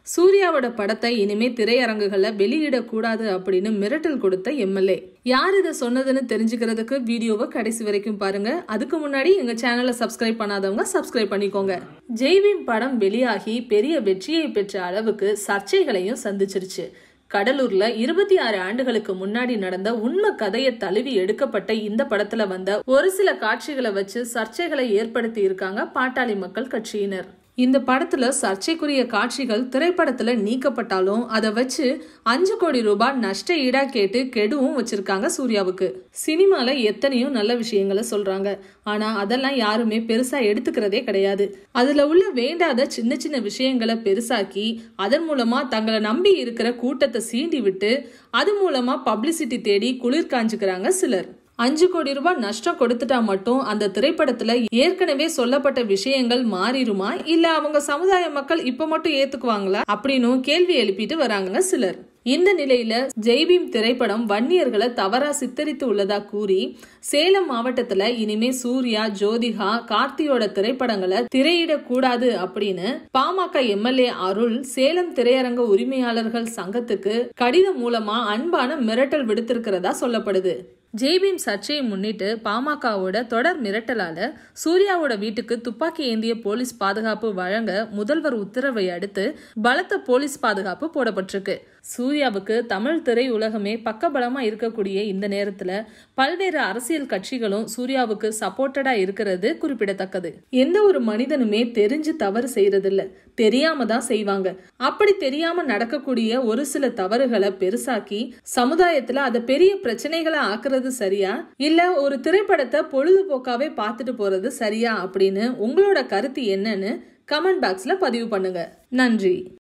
சூர்யாவோட படத்தை இனிமே திரையரங்குகள்ல வெளியிடக்கூடாது அப்படின்னு மிரட்டல் கொடுத்த எம்எல்ஏ யார் இதை சொன்னதுன்னு தெரிஞ்சுக்கிறதுக்கு வீடியோவை கடைசி வரைக்கும் பாருங்க அதுக்கு முன்னாடி எங்க சேனலை சப்ஸ்கிரைப் பண்ணாதவங்க சப்ஸ்கிரைப் பண்ணிக்கோங்க ஜெய்பீம் படம் வெளியாகி பெரிய வெற்றியை பெற்ற அளவுக்கு சர்ச்சைகளையும் சந்திச்சிருச்சு கடலூர்ல இருபத்தி ஆறு ஆண்டுகளுக்கு முன்னாடி நடந்த உண்மை கதையை தழுவி எடுக்கப்பட்ட இந்த படத்துல வந்த ஒரு சில காட்சிகளை வச்சு சர்ச்சைகளை ஏற்படுத்தி இருக்காங்க பாட்டாளி மக்கள் கட்சியினர் இந்த படத்துல சர்ச்சைக்குரிய காட்சிகள் திரைப்படத்துல நீக்கப்பட்டாலும் அதை வச்சு அஞ்சு கோடி ரூபாய் நஷ்ட ஈடா கேட்டு கெடுவும் வச்சிருக்காங்க சூர்யாவுக்கு சினிமால எத்தனையோ நல்ல விஷயங்களை சொல்றாங்க ஆனா அதெல்லாம் யாருமே பெருசா எடுத்துக்கிறதே கிடையாது அதுல உள்ள வேண்டாத சின்ன சின்ன விஷயங்களை பெருசாக்கி அதன் மூலமா தங்களை நம்பி இருக்கிற கூட்டத்தை சீண்டி விட்டு அது மூலமா பப்ளிசிட்டி தேடி குளிர் காஞ்சுக்கிறாங்க சிலர் அஞ்சு கோடி ரூபாய் நஷ்டம் கொடுத்துட்டா மட்டும் அந்த திரைப்படத்துல ஏற்கனவே சொல்லப்பட்ட விஷயங்கள் மாறிடுமா இல்ல அவங்க சமுதாய மக்கள் இப்ப மட்டும் ஏத்துக்குவாங்களா அப்படின்னு கேள்வி எழுப்பிட்டு வராங்க சிலர் இந்த நிலையில ஜெய்பீம் திரைப்படம் வன்னியர்களை தவறா சித்தரித்து உள்ளதா கூறி சேலம் மாவட்டத்துல இனிமே சூர்யா ஜோதிகா கார்த்தியோட திரைப்படங்களை திரையிடக்கூடாது அப்படின்னு பாமக எம்எல்ஏ அருள் சேலம் திரையரங்க உரிமையாளர்கள் சங்கத்துக்கு கடிதம் மூலமா அன்பான மிரட்டல் விடுத்திருக்கிறதா சொல்லப்படுது ஜெய்பீம் சர்ச்சையை முன்னிட்டு பாமகவோட தொடர் மிரட்டலால சூர்யாவோட வீட்டுக்கு துப்பாக்கி ஏந்திய போலீஸ் பாதுகாப்பு வழங்க முதல்வர் உத்தரவை அடுத்து பலத்த போலீஸ் பாதுகாப்பு போடப்பட்டிருக்கு சூர்யாவுக்கு தமிழ் திரை உலகமே பக்கபலமா இருக்கக்கூடிய இந்த நேரத்துல பல்வேறு அரசியல் கட்சிகளும் சூர்யாவுக்கு சப்போர்ட்டடா இருக்கிறது குறிப்பிடத்தக்கது எந்த ஒரு மனிதனுமே தெரிஞ்சு தவறு செய்யறதில்ல தெரியாம தான் செய்வாங்க அப்படி தெரியாம நடக்கக்கூடிய ஒரு சில தவறுகளை பெருசாக்கி சமுதாயத்துல அதை பெரிய பிரச்சனைகளை ஆக்குறது சரியா இல்ல ஒரு திரைப்படத்தை பொழுதுபோக்காவே பார்த்துட்டு போறது சரியா அப்படின்னு உங்களோட கருத்து என்னன்னு கமெண்ட் பாக்ஸ்ல பதிவு பண்ணுங்க நன்றி